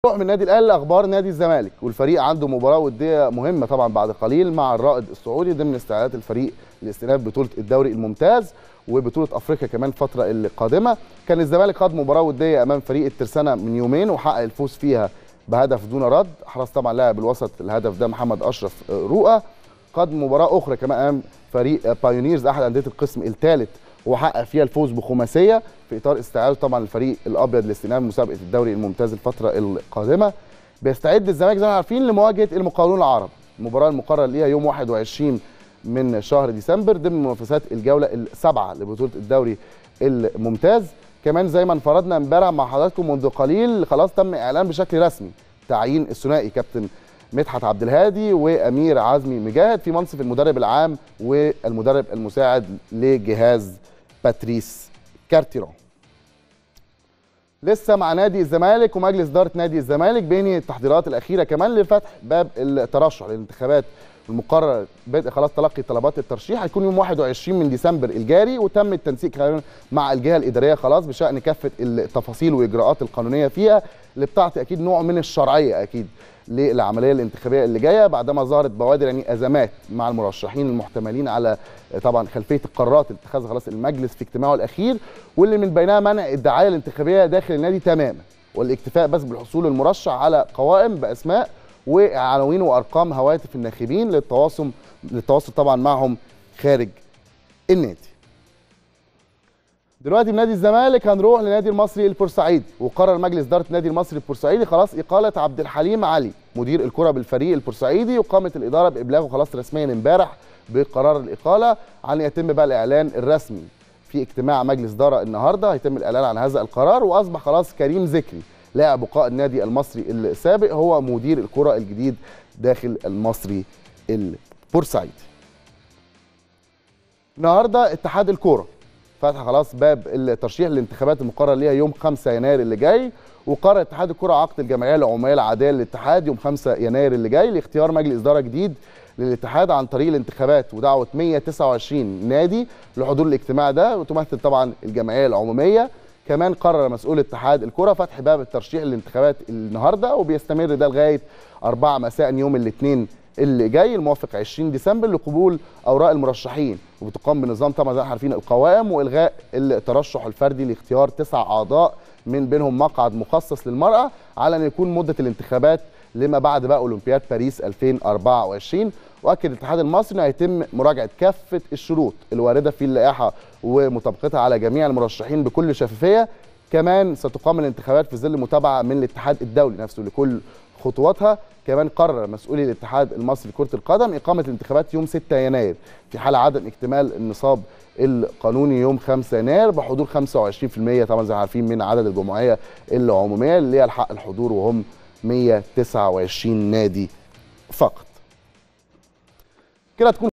نروح من النادي الاهلي لاخبار نادي الزمالك والفريق عنده مباراه وديه مهمه طبعا بعد قليل مع الرائد السعودي ضمن استعدادات الفريق لاستئناف بطوله الدوري الممتاز وبطوله افريقيا كمان الفتره القادمه كان الزمالك خاض مباراه وديه امام فريق الترسانه من يومين وحقق الفوز فيها بهدف دون رد حرص طبعا لاعب الوسط الهدف ده محمد اشرف رؤى خاض مباراه اخرى كمان امام فريق بايونيرز احد انديه القسم الثالث وحقق فيها الفوز بخماسيه في اطار استعداده طبعا الفريق الابيض لاستئناف مسابقه الدوري الممتاز الفتره القادمه بيستعد الزمالك زي ما عارفين لمواجهه المقاولون العرب المباراه المقرر ليها يوم 21 من شهر ديسمبر ضمن منافسات الجوله السابعه لبطوله الدوري الممتاز كمان زي ما انفردنا امبارح مع حضراتكم منذ قليل خلاص تم اعلان بشكل رسمي تعيين الثنائي كابتن مدحت عبد الهادي وامير عزمي مجاهد في منصب المدرب العام والمدرب المساعد لجهاز باتريس كارتيرون لسه مع نادي الزمالك ومجلس اداره نادي الزمالك بينهي التحضيرات الاخيره كمان لفتح باب الترشح للانتخابات المقرر بدء خلاص تلقي طلبات الترشيح هيكون يوم 21 من ديسمبر الجاري وتم التنسيق مع الجهه الاداريه خلاص بشان كافه التفاصيل والاجراءات القانونيه فيها اللي بتعطي اكيد نوع من الشرعيه اكيد للعمليه الانتخابيه اللي جايه بعدما ظهرت بوادر يعني ازمات مع المرشحين المحتملين على طبعا خلفيه القرارات اللي اتخذها خلاص المجلس في اجتماعه الاخير واللي من بينها منع الدعايه الانتخابيه داخل النادي تماما والاكتفاء بس بالحصول المرشح على قوائم باسماء وعناوين وارقام هواتف الناخبين للتواصل للتواصل طبعا معهم خارج النادي. دلوقتي من نادي الزمالك هنروح لنادي المصري البورسعيدي وقرر مجلس اداره النادي المصري البورسعيدي خلاص اقاله عبد الحليم علي مدير الكره بالفريق البورسعيدي وقامت الاداره بابلاغه خلاص رسميا امبارح بقرار الاقاله عن يتم بقى الاعلان الرسمي في اجتماع مجلس اداره النهارده هيتم الاعلان عن هذا القرار واصبح خلاص كريم ذكري لاعب وقائد النادي المصري السابق هو مدير الكره الجديد داخل المصري البورسعيدي. النهارده اتحاد الكوره فتح خلاص باب الترشيح للانتخابات المقرر ليها يوم 5 يناير اللي جاي وقرر اتحاد الكره عقد الجمعيه العموميه العاديه للاتحاد يوم 5 يناير اللي جاي لاختيار مجلس اداره جديد للاتحاد عن طريق الانتخابات ودعوه 129 نادي لحضور الاجتماع ده وتمثل طبعا الجمعيه العموميه كمان قرر مسؤول اتحاد الكره فتح باب الترشيح للانتخابات النهارده وبيستمر ده لغايه 4 مساء يوم الاثنين اللي جاي الموافق 20 ديسمبر لقبول اوراق المرشحين وبتقام بنظام طبعا زي ما عارفين القوائم والغاء الترشح الفردي لاختيار تسع اعضاء من بينهم مقعد مخصص للمراه على ان يكون مده الانتخابات لما بعد بقى اولمبياد باريس 2024 واكد الاتحاد المصري انه هيتم مراجعه كافه الشروط الوارده في اللائحه ومطابقتها على جميع المرشحين بكل شفافيه كمان ستقام الانتخابات في ظل متابعه من الاتحاد الدولي نفسه لكل خطواتها كمان قرر مسؤولي الاتحاد المصري لكره القدم اقامه الانتخابات يوم 6 يناير في حال عدم اكتمال النصاب القانوني يوم 5 يناير بحضور 25% طبعا زي ما عارفين من عدد الجمعيه العموميه اللي ليها الحق الحضور وهم 129 نادي فقط كده تكون